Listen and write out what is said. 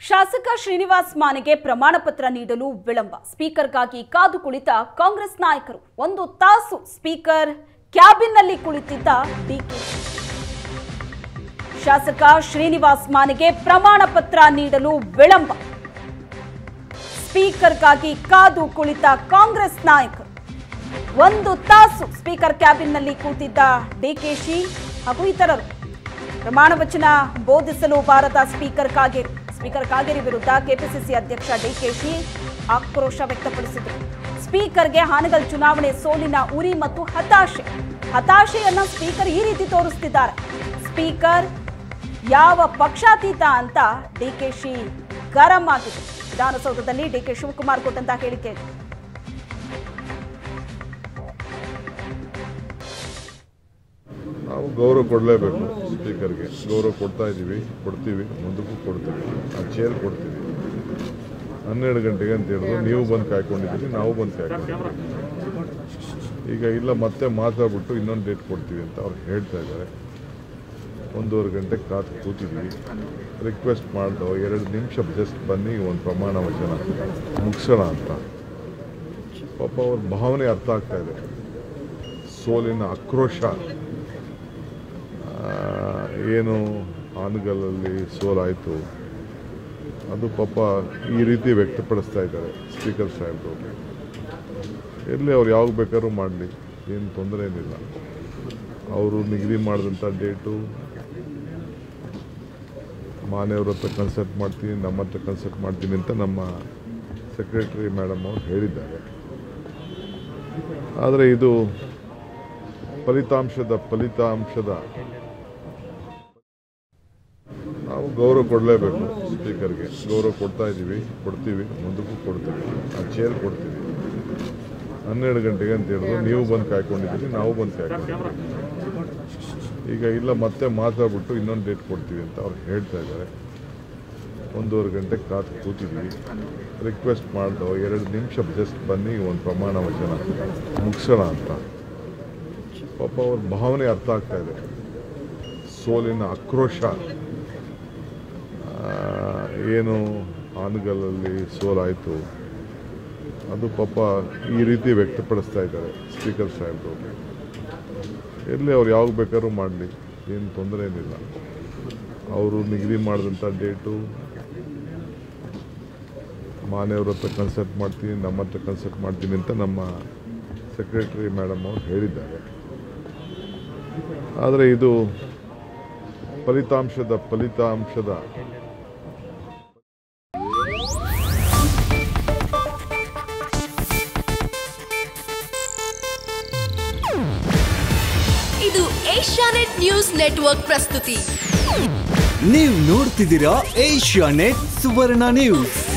ಶಾಸಕ ಶ್ರೀನಿವಾಸ್ ಮಾನೆಗೆ ಪ್ರಮಾಣ ಪತ್ರ ನೀಡಲು ವಿಳಂಬ ಸ್ಪೀಕರ್ಗಾಗಿ ಕಾದು ಕುಳಿತ ಕಾಂಗ್ರೆಸ್ ನಾಯಕರು ಒಂದು ತಾಸು ಸ್ಪೀಕರ್ ಕ್ಯಾಬಿನ್ನಲ್ಲಿ ಕುಳಿತಿದ್ದ ಡಿಕೆ ಶಾಸಕ ಶ್ರೀನಿವಾಸ್ ಮಾನೆಗೆ ಪ್ರಮಾಣ ಪತ್ರ ನೀಡಲು ವಿಳಂಬ ಸ್ಪೀಕರ್ಗಾಗಿ ಕಾದು ಕುಳಿತ ಕಾಂಗ್ರೆಸ್ ನಾಯಕರು ಒಂದು ತಾಸು ಸ್ಪೀಕರ್ ಕ್ಯಾಬಿನ್ನಲ್ಲಿ ಕೂತಿದ್ದ ಡಿಕೆಶಿ ಹಾಗೂ ಇತರರು ಪ್ರಮಾಣ ವಚನ ಬೋಧಿಸಲು ಬಾರದ ಸ್ಪೀಕರ್ ಕಾಗೇರಿ ಸ್ಪೀಕರ್ ಕಾಗೇರಿ ವಿರುದ್ಧ ಕೆಪಿಸಿಸಿ ಅಧ್ಯಕ್ಷ ಡಿಕೆಶಿ ಆಕ್ರೋಶ ವ್ಯಕ್ತಪಡಿಸಿದರು ಸ್ಪೀಕರ್ಗೆ ಹಾನಗಲ್ ಚುನಾವಣೆ ಸೋಲಿನ ಉರಿ ಮತ್ತು ಹತಾಶೆ ಹತಾಶೆಯನ್ನ ಸ್ಪೀಕರ್ ಈ ರೀತಿ ತೋರಿಸ್ತಿದ್ದಾರೆ ಸ್ಪೀಕರ್ ಯಾವ ಪಕ್ಷಾತೀತ ಅಂತ ಡಿಕೆಶಿ ಗರಂ ಆಗಿದೆ ವಿಧಾನಸೌಧದಲ್ಲಿ ಡಿಕೆ ಶಿವಕುಮಾರ್ ಕೊಟ್ಟಂತ ಹೇಳಿಕೆ ಇದು. ನಾವು ಗೌರವ ಕೊಡಲೇಬೇಕು ಸ್ಪೀಕರ್ಗೆ ಗೌರವ ಕೊಡ್ತಾ ಇದ್ದೀವಿ ಕೊಡ್ತೀವಿ ಮುಂದಕ್ಕೂ ಕೊಡ್ತೀವಿ ಆ ಚೇರ್ ಕೊಡ್ತೀವಿ ಹನ್ನೆರಡು ಗಂಟೆಗೆ ಅಂತ ಹೇಳಿದ್ರು ನೀವು ಬಂದು ಕಾಯ್ಕೊಂಡಿದ್ದೀರಿ ನಾವು ಬಂದು ಕಾಯ್ಕೊಂಡಿದ್ದೀವಿ ಈಗ ಇಲ್ಲ ಮತ್ತೆ ಮಾತಾಡ್ಬಿಟ್ಟು ಇನ್ನೊಂದು ಡೇಟ್ ಕೊಡ್ತೀವಿ ಅಂತ ಅವ್ರು ಹೇಳ್ತಾ ಇದ್ದಾರೆ ಒಂದೂವರೆ ಗಂಟೆ ಕಾತು ಕೂತಿದ್ವಿ ರಿಕ್ವೆಸ್ಟ್ ಮಾಡ್ದೋ ಎರಡು ನಿಮಿಷ ಜಸ್ಟ್ ಬನ್ನಿ ಒಂದು ಪ್ರಮಾಣ ವಚನ ಮುಗಿಸೋಣ ಅಂತ ಪಾಪ ಅವ್ರ ಭಾವನೆ ಅರ್ಥ ಆಗ್ತಾ ಇದೆ ಸೋಲಿನ ಆಕ್ರೋಶ ಆ, ಏನು ಹಾನಗಲ್ಲಲ್ಲಿ ಸೋಲಾಯಿತು ಅದು ಪಾಪ ಈ ರೀತಿ ವ್ಯಕ್ತಪಡಿಸ್ತಾ ಇದ್ದಾರೆ ಸ್ಪೀಕರ್ ಸಾಹೇಬ್ರು ಇರಲಿ ಅವ್ರು ಯಾವಾಗ ಬೇಕಾದ್ರೂ ಮಾಡಲಿ ಏನು ತೊಂದರೆ ಏನಿಲ್ಲ ಅವರು ನಿಗದಿ ಮಾಡಿದಂಥ ಡೇಟು ಮಾನೆಯವ್ರ ಹತ್ರ ಕನ್ಸಲ್ಟ್ ಮಾಡ್ತೀನಿ ನಮ್ಮ ಹತ್ರ ಕನ್ಸಲ್ಟ್ ಮಾಡ್ತೀನಿ ಅಂತ ನಮ್ಮ ಸೆಕ್ರೆಟರಿ ಮೇಡಮ್ ಅವರು ಹೇಳಿದ್ದಾರೆ ಆದರೆ ಇದು ಫಲಿತಾಂಶದ ಫಲಿತಾಂಶದ ನಾವು ಗೌರವ ಕೊಡಲೇಬೇಕು ಸ್ಪೀಕರ್ಗೆ ಗೌರವ ಕೊಡ್ತಾ ಇದ್ದೀವಿ ಕೊಡ್ತೀವಿ ಮುಂದಕ್ಕೂ ಕೊಡ್ತೀವಿ ಆ ಚೇರ್ ಕೊಡ್ತೀವಿ ಹನ್ನೆರಡು ಗಂಟೆಗೆ ಅಂತ ಹೇಳಿದ್ರು ನೀವು ಬಂದು ಕಾಯ್ಕೊಂಡಿದ್ದೀರಿ ನಾವು ಬಂದು ಕಾಯ್ಕೊಂಡಿದ್ದೀವಿ ಈಗ ಇಲ್ಲ ಮತ್ತೆ ಮಾತಾಡ್ಬಿಟ್ಟು ಇನ್ನೊಂದು ಡೇಟ್ ಕೊಡ್ತೀವಿ ಅಂತ ಅವ್ರು ಹೇಳ್ತಾ ಇದ್ದಾರೆ ಒಂದೂವರೆ ಗಂಟೆ ಕಾತು ಕೂತಿದ್ವಿ ರಿಕ್ವೆಸ್ಟ್ ಮಾಡ್ದೋ ಎರಡು ನಿಮಿಷ ಜಸ್ಟ್ ಬನ್ನಿ ಒಂದು ಪ್ರಮಾಣ ವಚನ ಮುಗಿಸೋಣ ಅಂತ ಪಾಪ ಅವ್ರ ಭಾವನೆ ಅರ್ಥ ಆಗ್ತಾ ಇದೆ ಸೋಲಿನ ಆಕ್ರೋಶ ಆ, ಏನು ಹಾನಗಲ್ಲಲ್ಲಿ ಸೋಲಾಯಿತು ಅದು ಪಾಪ ಈ ರೀತಿ ವ್ಯಕ್ತಪಡಿಸ್ತಾ ಇದ್ದಾರೆ ಸ್ಪೀಕರ್ ಸಾಹೇಬ್ರು ಇರಲಿ ಅವ್ರು ಯಾವಾಗ ಬೇಕಾದ್ರೂ ಮಾಡಲಿ ಏನು ತೊಂದರೆ ಏನಿಲ್ಲ ಅವರು ನಿಗದಿ ಮಾಡಿದಂಥ ಡೇಟು ಮಾನೆಯವ್ರ ಹತ್ರ ಕನ್ಸಲ್ಟ್ ಮಾಡ್ತೀನಿ ನಮ್ಮ ಹತ್ರ ಕನ್ಸಲ್ಟ್ ಮಾಡ್ತೀನಿ ಅಂತ ನಮ್ಮ ಸೆಕ್ರೆಟರಿ ಮೇಡಮ್ ಅವರು ಹೇಳಿದ್ದಾರೆ ಆದರೆ ಇದು ಫಲಿತಾಂಶದ ಫಲಿತಾಂಶದ ಇದು ಏಷ್ಯಾನೆಟ್ ನ್ಯೂಸ್ ನೆಟ್ವರ್ಕ್ ಪ್ರಸ್ತುತಿ ನೀವು ನೋಡ್ತಿದ್ದೀರಾ ಏಷ್ಯಾ ನೆಟ್ ಸುವರ್ಣ ನ್ಯೂಸ್